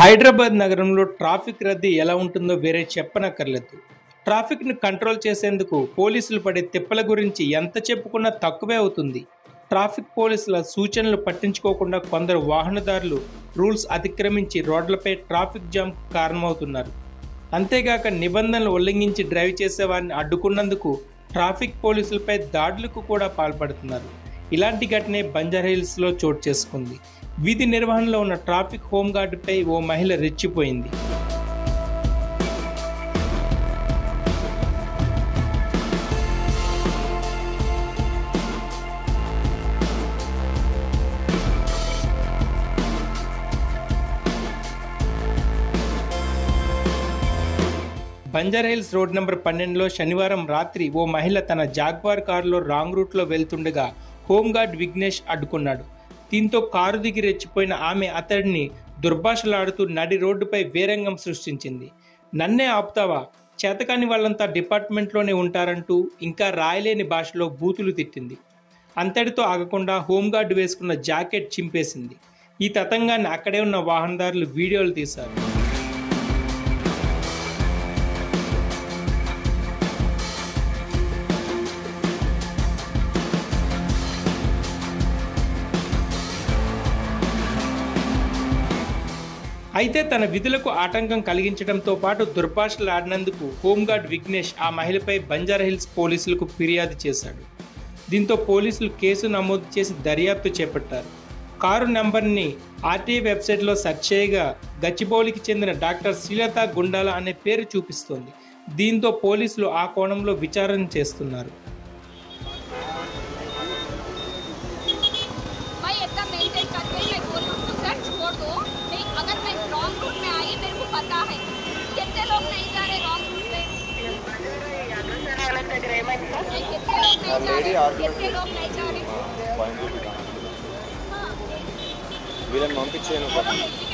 హైదరాబాద్ నగరంలో ట్రాఫిక్ రద్దీ ఎలా ఉంటుందో వేరే చెప్పనక్కర్లేదు ట్రాఫిక్ను కంట్రోల్ చేసేందుకు పోలీసులు పడే తిప్పల గురించి ఎంత చెప్పుకున్నా తక్కువే అవుతుంది ట్రాఫిక్ పోలీసుల సూచనలు పట్టించుకోకుండా కొందరు వాహనదారులు రూల్స్ అతిక్రమించి రోడ్లపై ట్రాఫిక్ జామ్ కారణమవుతున్నారు అంతేగాక నిబంధనలు ఉల్లంఘించి డ్రైవ్ చేసే వారిని అడ్డుకున్నందుకు ట్రాఫిక్ పోలీసులపై దాడులకు కూడా పాల్పడుతున్నారు ఇలాంటి ఘటనే బంజారాహిల్స్లో చోటు చేసుకుంది వీధి నిర్వహణలో ఉన్న ట్రాఫిక్ హోంగార్డుపై ఓ మహిళ రెచ్చిపోయింది బంజారాహిల్స్ రోడ్ నెంబర్ పన్నెండులో శనివారం రాత్రి ఓ మహిళ తన జాగ్వార్ కారులో రాంగ్ రూట్లో వెళ్తుండగా హోంగార్డ్ విఘ్నేష్ అడ్డుకున్నాడు దీంతో కారు దిగి రెచ్చిపోయిన ఆమె అతడిని దుర్భాషలాడుతూ నడి రోడ్డుపై వేరంగం సృష్టించింది నన్నే ఆపుతావా చేతకాని వాళ్ళంతా డిపార్ట్మెంట్లోనే ఉంటారంటూ ఇంకా రాయలేని భాషలో బూతులు తిట్టింది అంతటితో ఆగకుండా హోంగార్డ్ వేసుకున్న జాకెట్ చింపేసింది ఈ తతంగాన్ని అక్కడే ఉన్న వాహనదారులు వీడియోలు తీశారు అయితే తన విధులకు ఆటంకం కలిగించడంతో పాటు దుర్భాషలాడినందుకు హోంగార్డ్ విఘ్నేష్ ఆ మహిళపై బంజారాహిల్స్ పోలీసులకు ఫిర్యాదు చేశాడు దీంతో పోలీసులు కేసు నమోదు చేసి దర్యాప్తు చేపట్టారు కారు నెంబర్ని ఆర్టీఐ వెబ్సైట్లో సెర్చ్ చేయగా గచ్చిబౌలికి చెందిన డాక్టర్ శ్రీలత గుండాల అనే పేరు చూపిస్తోంది దీంతో పోలీసులు ఆ కోణంలో విచారణ చేస్తున్నారు भाई इतना मेंटेन करके मैं बोल रही हूँ सर छोड़ दो नहीं अगर मैं रॉन्ग रूट में आई मेरे को पता है कितने लोग नहीं जा रहे रॉन्ग रूट पे नहीं, कितने लोग नहीं जा lady रहे argument कितने लोग नहीं जा रहे పాయింట్ हाँ వీళ్ళని పంపించేయను बोलो,